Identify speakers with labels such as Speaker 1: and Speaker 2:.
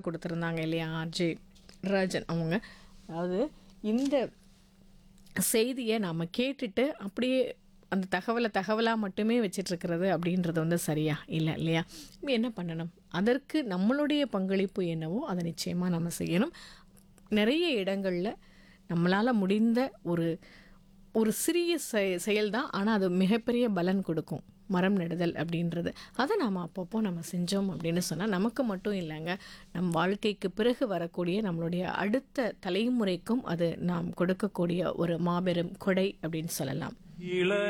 Speaker 1: கொடுத்துருந்தாங்க இல்லையா ஆர்ஜே ராஜன் அவங்க அதாவது இந்த செய்தியை நாம் கேட்டுட்டு அப்படியே அந்த தகவலை தகவலாக மட்டுமே வச்சிட்ருக்கிறது அப்படின்றது வந்து சரியா இல்லை இல்லையா நம்ம என்ன பண்ணணும் அதற்கு நம்மளுடைய பங்களிப்பு என்னவோ அதை நிச்சயமாக நம்ம செய்யணும் நிறைய இடங்களில் நம்மளால் முடிந்த ஒரு ஒரு சிறிய செய செயல் தான் ஆனால் அது மிகப்பெரிய பலன் கொடுக்கும் மரம் நடுதல் அப்படின்றது அதை நாம் அப்பப்போ நம்ம செஞ்சோம் அப்படின்னு சொன்னால் நமக்கு மட்டும் இல்லைங்க நம் வாழ்க்கைக்கு பிறகு வரக்கூடிய நம்மளுடைய அடுத்த தலைமுறைக்கும் அது நாம் கொடுக்கக்கூடிய ஒரு மாபெரும் கொடை அப்படின்னு சொல்லலாம்
Speaker 2: இள